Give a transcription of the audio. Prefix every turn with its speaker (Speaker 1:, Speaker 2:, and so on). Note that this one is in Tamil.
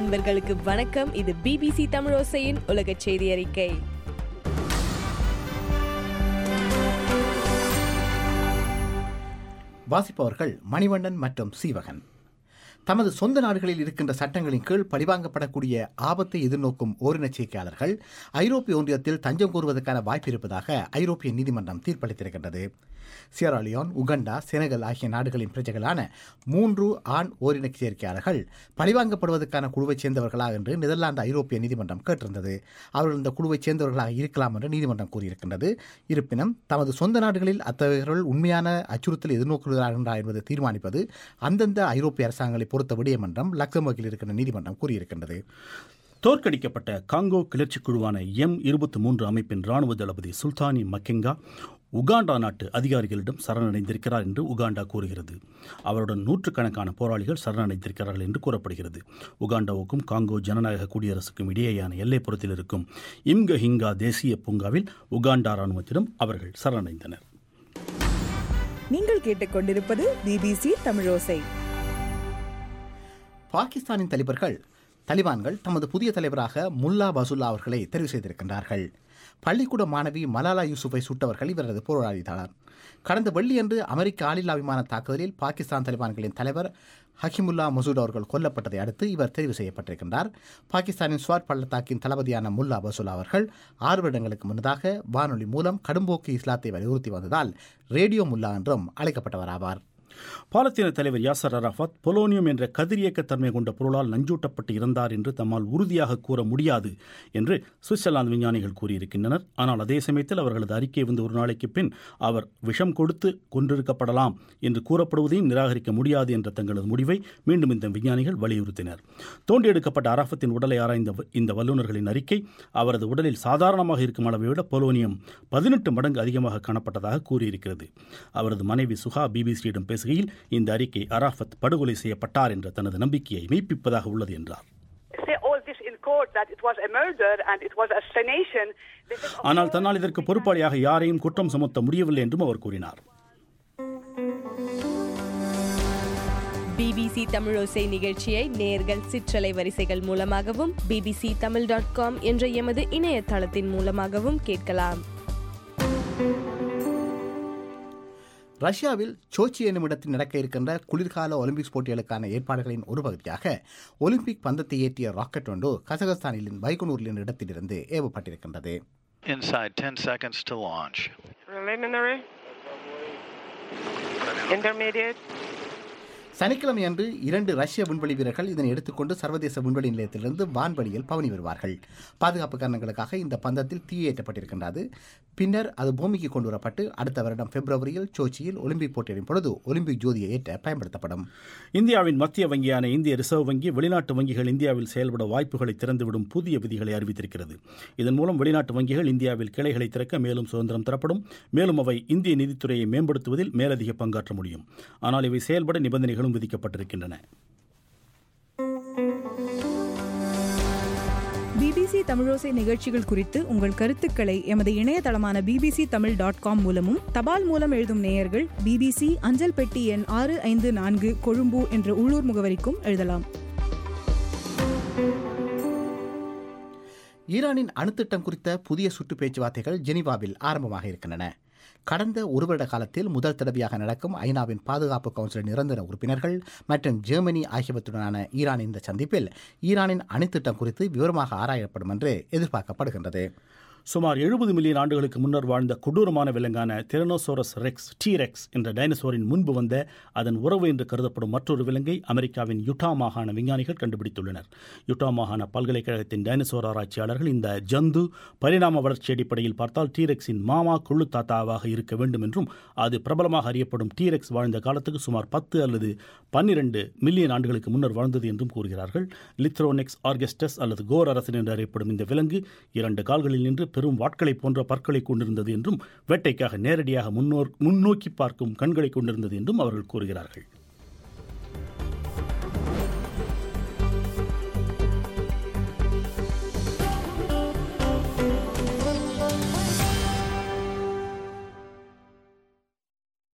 Speaker 1: அன்பர்களுக்கு வணக்கம் இது பிபிசி தமிழோசையின் உலக செய்தி அறிக்கை
Speaker 2: வாசிப்பவர்கள் மணிவண்ணன் மற்றும் சீவகன் தமது சொந்த நாடுகளில் இருக்கின்ற சட்டங்களின் கீழ் பழிவாங்கப்படக்கூடிய ஆபத்தை எதிர்நோக்கும் ஓரினச்சேர்க்கையாளர்கள் ஐரோப்பிய ஒன்றியத்தில் தஞ்சம் கோருவதற்கான வாய்ப்பு இருப்பதாக ஐரோப்பிய நீதிமன்றம் தீர்ப்பளித்திருக்கின்றது சியராலியோன் உகண்டா செனகல் ஆகிய நாடுகளின் பிரஜைகளான மூன்று ஆண் ஓரினச் சேர்க்கையாளர்கள் பழிவாங்கப்படுவதற்கான குழுவைச் சேர்ந்தவர்களா என்று நெதர்லாந்து ஐரோப்பிய நீதிமன்றம் கேட்டிருந்தது அவர்கள் இந்த குழுவைச் சேர்ந்தவர்களாக இருக்கலாம் என்று நீதிமன்றம் கூறியிருக்கின்றது இருப்பினும் தமது சொந்த நாடுகளில் அத்தகையவர்கள் உண்மையான அச்சுறுத்தலை எதிர்நோக்குகிறார்களா என்பதை தீர்மானிப்பது அந்தந்த ஐரோப்பிய அரசாங்கங்களை பொறுத்த விடயமன்றம் லக்சம்பர்கில் இருக்கின்ற நீதிமன்றம் கூறியிருக்கின்றது
Speaker 3: தோற்கடிக்கப்பட்ட காங்கோ கிளர்ச்சிக் குழுவான எம் இருபத்தி மூன்று அமைப்பின் ராணுவ தளபதி சுல்தானி மக்கெங்கா உகாண்டா நாட்டு அதிகாரிகளிடம் சரணடைந்திருக்கிறார் என்று உகாண்டா கூறுகிறது அவருடன் நூற்றுக்கணக்கான போராளிகள் சரணடைந்திருக்கிறார்கள் என்று கூறப்படுகிறது உகாண்டாவுக்கும் காங்கோ ஜனநாயக குடியரசுக்கும் இடையேயான எல்லைப்புறத்தில் இருக்கும் இம்கஹிங்கா தேசிய பூங்காவில் உகாண்டா ராணுவத்திடம் அவர்கள் சரணடைந்தனர்
Speaker 4: நீங்கள் கேட்டுக்கொண்டிருப்பது பிபிசி தமிழோசை
Speaker 2: பாகிஸ்தானின் தலைவர்கள் தலிபான்கள் தமது புதிய தலைவராக முல்லா பசுல்லா அவர்களை தெரிவு செய்திருக்கின்றார்கள் பள்ளிக்கூட மாணவி மலாலா யூசுஃபை சுட்டவர்கள் இவரது போராளிதான் கடந்த வெள்ளியன்று அமெரிக்க ஆளில்லா விமான தாக்குதலில் பாகிஸ்தான் தலிபான்களின் தலைவர் ஹக்கிமுல்லா மசூத் அவர்கள் கொல்லப்பட்டதை அடுத்து இவர் தெரிவு செய்யப்பட்டிருக்கின்றார் பாகிஸ்தானின் ஸ்வாட் பள்ளத்தாக்கின் தளபதியான முல்லா பசுல்லா அவர்கள் ஆறு வருடங்களுக்கு முன்னதாக வானொலி மூலம் கடும்போக்கு இஸ்லாத்தை வலியுறுத்தி வந்ததால் ரேடியோ முல்லா என்றும் அழைக்கப்பட்டவர் ஆவார்
Speaker 3: பாலஸ்தீன தலைவர் யாசர் அரஃபாத் பொலோனியம் என்ற கதிரியக்க தன்மை கொண்ட பொருளால் நஞ்சூட்டப்பட்டு இறந்தார் என்று தம்மால் உறுதியாக கூற முடியாது என்று சுவிட்சர்லாந்து விஞ்ஞானிகள் கூறியிருக்கின்றனர் ஆனால் அதே சமயத்தில் அவர்களது அறிக்கை வந்து ஒரு நாளைக்கு பின் அவர் விஷம் கொடுத்து கொண்டிருக்கப்படலாம் என்று கூறப்படுவதையும் நிராகரிக்க முடியாது என்ற தங்களது முடிவை மீண்டும் இந்த விஞ்ஞானிகள் வலியுறுத்தினர் தோண்டி எடுக்கப்பட்ட அரஃபத்தின் உடலை ஆராய்ந்த இந்த வல்லுநர்களின் அறிக்கை அவரது உடலில் சாதாரணமாக இருக்கும் அளவை விட பொலோனியம் பதினெட்டு மடங்கு அதிகமாக காணப்பட்டதாக கூறியிருக்கிறது அவரது மனைவி சுஹா பிபிசியிடம் பேசுகையில் இந்த அறிக்கை அராஃபத் படுகொலை செய்யப்பட்டார் என்ற தனது நம்பிக்கையை மெய்ப்பிப்பதாக உள்ளது என்றார்
Speaker 5: say all this in court that it was a murder and it was assassination. They said, "Oh,
Speaker 3: ஆனால் தன்னால் இதற்கு பொறுப்பாளியாக யாரையும் குற்றம் சுமத்த முடியவில்லை என்றும் அவர் கூறினார்
Speaker 1: பிபிசி தமிழோசை நிகழ்ச்சியை நேர்கள் சிற்றலை வரிசைகள் மூலமாகவும் பிபிசி தமிழ் டாட் காம் என்ற எமது இணையதளத்தின் மூலமாகவும் கேட்கலாம்
Speaker 2: ரஷ்யாவில் சோச்சி என்னும் இடத்தில் நடக்க இருக்கின்ற குளிர்கால ஒலிம்பிக்ஸ் போட்டிகளுக்கான ஏற்பாடுகளின் ஒரு பகுதியாக ஒலிம்பிக் பந்தத்தை ஏற்றிய ராக்கெட் ஒன்று கசகஸ்தானின் பைகுனூரில் என்ற இடத்திலிருந்து ஏவப்பட்டிருக்கின்றது
Speaker 6: Inside 10 seconds to launch.
Speaker 7: Preliminary. Intermediate.
Speaker 2: சனிக்கிழமை அன்று இரண்டு ரஷ்ய விண்வெளி வீரர்கள் இதனை எடுத்துக்கொண்டு சர்வதேச விண்வெளி நிலையத்திலிருந்து வான்வெளியில் பவனி வருவார்கள் பாதுகாப்பு காரணங்களுக்காக இந்த பந்தத்தில் தீயேற்றப்பட்டிருக்கின்றது பின்னர் அது பூமிக்கு கொண்டு வரப்பட்டு அடுத்த வருடம் பிப்ரவரியில் சோச்சியில் ஒலிம்பிக் போட்டியின் பொழுது ஒலிம்பிக் ஜோதியை ஏற்ற பயன்படுத்தப்படும்
Speaker 3: இந்தியாவின் மத்திய வங்கியான இந்திய ரிசர்வ் வங்கி வெளிநாட்டு வங்கிகள் இந்தியாவில் செயல்பட வாய்ப்புகளை திறந்துவிடும் புதிய விதிகளை அறிவித்திருக்கிறது இதன் மூலம் வெளிநாட்டு வங்கிகள் இந்தியாவில் கிளைகளை திறக்க மேலும் சுதந்திரம் தரப்படும் மேலும் அவை இந்திய நிதித்துறையை மேம்படுத்துவதில் மேலதிக பங்காற்ற முடியும் ஆனால் இவை செயல்பட நிபந்தனைகளும் விதிக்கப்பட்டிருக்கின்றன
Speaker 4: பிபிசி தமிழோசை நிகழ்ச்சிகள் குறித்து உங்கள் கருத்துக்களை எமது இணையதளமான பிபிசி தமிழ் டாட் காம் மூலமும் தபால் மூலம் எழுதும் நேயர்கள் பிபிசி அஞ்சல் பெட்டி எண் ஆறு ஐந்து நான்கு கொழும்பு என்ற உள்ளூர் முகவரிக்கும் எழுதலாம்
Speaker 2: ஈரானின் அணுத்திட்டம் குறித்த புதிய சுற்று பேச்சுவார்த்தைகள் ஜெனீவாவில் ஆரம்பமாக இருக்கின்றன கடந்த ஒரு வருட காலத்தில் முதல் தடவையாக நடக்கும் ஐநாவின் பாதுகாப்பு கவுன்சிலின் நிரந்தர உறுப்பினர்கள் மற்றும் ஜெர்மனி ஆகியவற்றுடனான ஈரானின் இந்த சந்திப்பில் ஈரானின் அணுத்திட்டம் குறித்து விவரமாக ஆராயப்படும் என்று எதிர்பார்க்கப்படுகின்றது
Speaker 3: சுமார் எழுபது மில்லியன் ஆண்டுகளுக்கு முன்னர் வாழ்ந்த கொடூரமான விலங்கான தெரனோசோரஸ் ரெக்ஸ் டீரெக்ஸ் என்ற டைனசோரின் முன்பு வந்த அதன் உறவு என்று கருதப்படும் மற்றொரு விலங்கை அமெரிக்காவின் யுட்டா மாகாண விஞ்ஞானிகள் கண்டுபிடித்துள்ளனர் யுட்டா மாகாண பல்கலைக்கழகத்தின் டைனசோர் ஆராய்ச்சியாளர்கள் இந்த ஜந்து பரிணாம வளர்ச்சி அடிப்படையில் பார்த்தால் டீரெக்ஸின் மாமா கொள்ளு தாத்தாவாக இருக்க வேண்டும் என்றும் அது பிரபலமாக அறியப்படும் டீரெக்ஸ் வாழ்ந்த காலத்துக்கு சுமார் பத்து அல்லது பன்னிரண்டு மில்லியன் ஆண்டுகளுக்கு முன்னர் வாழ்ந்தது என்றும் கூறுகிறார்கள் லித்ரோனெக்ஸ் ஆர்கெஸ்டஸ் அல்லது கோர் அரசன் என்று அறியப்படும் இந்த விலங்கு இரண்டு கால்களில் நின்று பெரும் வாட்களை போன்ற பற்களை கொண்டிருந்தது என்றும் வேட்டைக்காக நேரடியாக முன்னோர் முன்னோக்கி பார்க்கும் கண்களை கொண்டிருந்தது என்றும் அவர்கள் கூறுகிறார்கள்